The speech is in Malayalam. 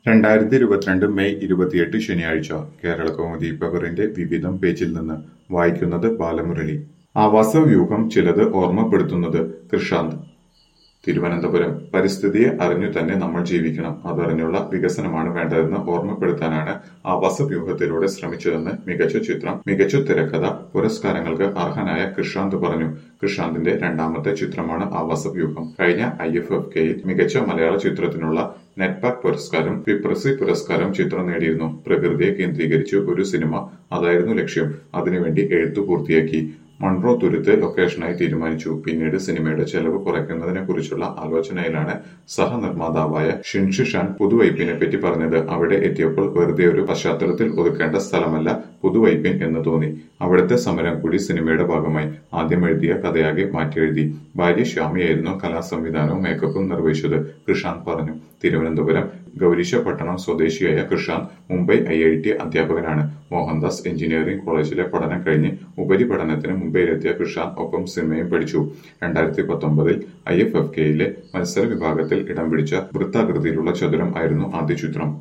രണ്ടായിരത്തി ഇരുപത്തിരണ്ട് മെയ് ഇരുപത്തിയെട്ട് ശനിയാഴ്ച കേരളകൗമുദി പേപ്പറിന്റെ വിവിധം പേജിൽ നിന്ന് വായിക്കുന്നത് ബാലമുരളി ആവാസവ്യൂഹം ചിലത് ഓർമ്മപ്പെടുത്തുന്നത് കൃഷാന്ത് തിരുവനന്തപുരം പരിസ്ഥിതിയെ അറിഞ്ഞു തന്നെ നമ്മൾ ജീവിക്കണം അതറിഞ്ഞുള്ള വികസനമാണ് വേണ്ടതെന്ന് ഓർമ്മപ്പെടുത്താനാണ് ആവാസവ്യൂഹത്തിലൂടെ ശ്രമിച്ചതെന്ന് മികച്ച ചിത്രം മികച്ച തിരക്കഥ പുരസ്കാരങ്ങൾക്ക് അർഹനായ കൃഷാന്ത് പറഞ്ഞു കൃഷാന്തിന്റെ രണ്ടാമത്തെ ചിത്രമാണ് ആവാസവ്യൂഹം കഴിഞ്ഞ ഐ എഫ് എഫ് കെയിൽ മികച്ച മലയാള ചിത്രത്തിനുള്ള നെറ്റ്പാക് പുരസ്കാരം പിപ്രസി പുരസ്കാരം ചിത്രം നേടിയിരുന്നു പ്രകൃതിയെ കേന്ദ്രീകരിച്ച് ഒരു സിനിമ അതായിരുന്നു ലക്ഷ്യം അതിനുവേണ്ടി എഴുത്തു പൂർത്തിയാക്കി മൺട്രോ തുരുത്ത് ലൊക്കേഷനായി തീരുമാനിച്ചു പിന്നീട് സിനിമയുടെ ചെലവ് കുറയ്ക്കുന്നതിനെ കുറിച്ചുള്ള ആലോചനയിലാണ് സഹനിർമ്മാതാവായ ഷിൻഷിഷാൻ പുതുവൈപ്പിനെ പറ്റി പറഞ്ഞത് അവിടെ എത്തിയപ്പോൾ വെറുതെ ഒരു പശ്ചാത്തലത്തിൽ ഒതുക്കേണ്ട സ്ഥലമല്ല പുതുവൈപ്പിൻ എന്ന് തോന്നി അവിടുത്തെ സമരം കൂടി സിനിമയുടെ ഭാഗമായി ആദ്യം എഴുതിയ കഥയാകെ മാറ്റിയെഴുതി ഭാര്യ ശ്യാമിയായിരുന്നു കലാസംവിധാനവും മേക്കപ്പും നിർവഹിച്ചത് കൃഷാന്ത് പറഞ്ഞു തിരുവനന്തപുരം ഗൗരീശപട്ടണം സ്വദേശിയായ Krishanth Mumbai I I T അധ്യാപകനാണ് മോഹൻദാസ് എഞ്ചിനീയറിംഗ് കോളേജിലെ പഠനം കഴിഞ്ഞ് ഉപരിപഠനത്തിന് മുംബൈയിലെത്തിയ കൃഷാന്ത് ഒപ്പം സിനിമയും പഠിച്ചു രണ്ടായിരത്തി പത്തൊമ്പതിൽ ഐ എഫ് എഫ് കെയിലെ മത്സര വിഭാഗത്തിൽ ഇടം പിടിച്ച വൃത്താകൃതിയിലുള്ള ചതുരം ആയിരുന്നു ആദ്യ ചിത്രം